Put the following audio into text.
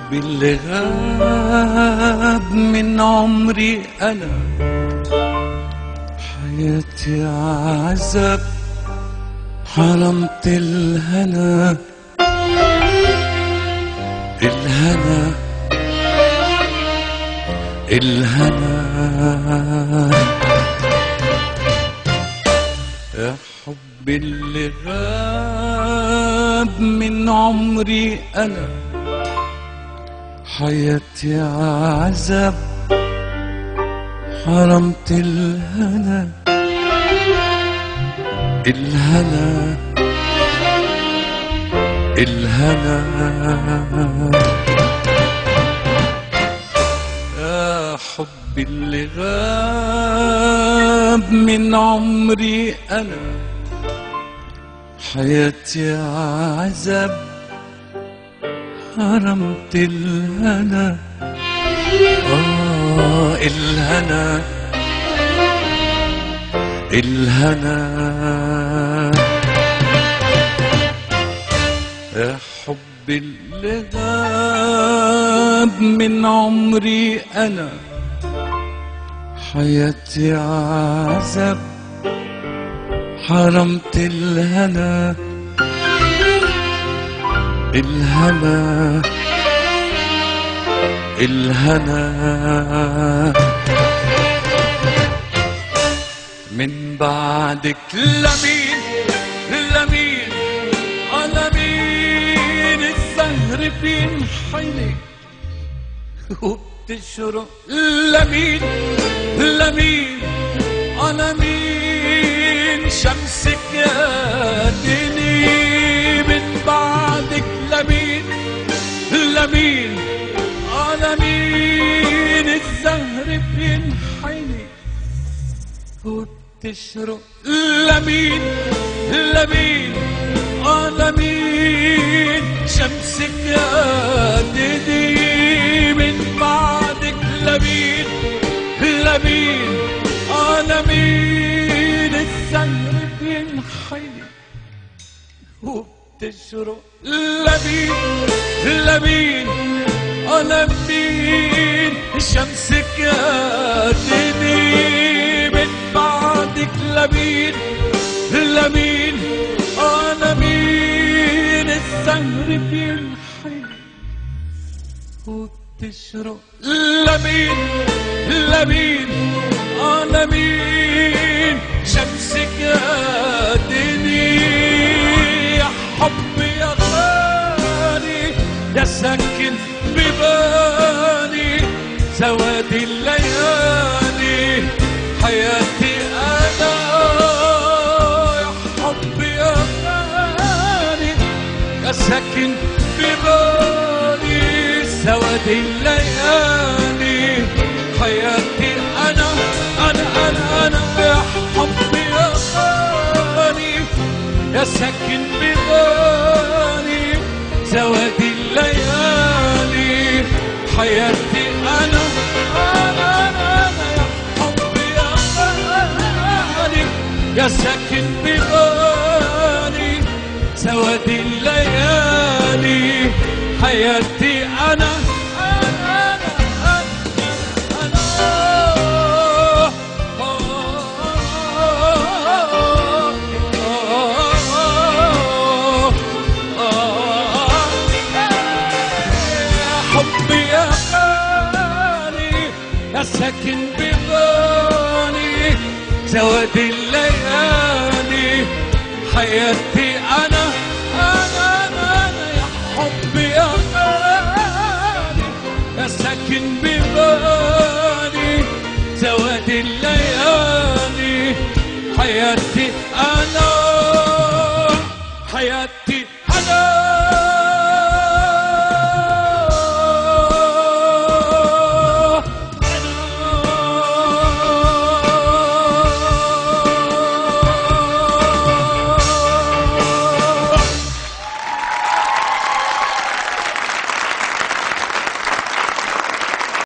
حبي اللي غاب من عمري أنا حياتي عذاب حرمت الهنا الهنا الهنا يا حبي اللي غاب من عمري أنا حياتي عذاب حرمت الهنا الهنا الهنا يا حبي اللي غاب من عمري أنا حياتي عذاب حرمت الهنا آه الهنا الهنا يا حبي اللي غاب من عمري أنا حياتي عذاب حرمت الهنا الهنا الهنا من بعدك لمين لمين على مين الزهر بينحني وبتشرق لمين لمين على مين شمسك يا دني من بعدك لمين لمين على مين الزهر بينحني وبتشرق لمين لمين على مين شمسك يا ددي من بعدك لمين لمين على مين الزهر بينحني وبتشرق لمين لمين على مين شمسك يا دني من بعدك لمين لمين على مين الزهر بينحني وبتشرق لمين لمين على مين شمسك يا دني يا حب يا غالي يا ساكن ببالي سواد الليالي حياتي انا يا حب يا غالي يا ساكن ببالي سواد الليالي حياتي انا انا انا انا يا حب يا غالي يا ساكن ببالي سواد الليالي حياتي انا انا انا انا يا حب يا غالي يا ساكن ببالي سواد الليالي حياتي انا انا انا انا حبي يا غالي يا ساكن ببالي سواد الليالي حياتي انا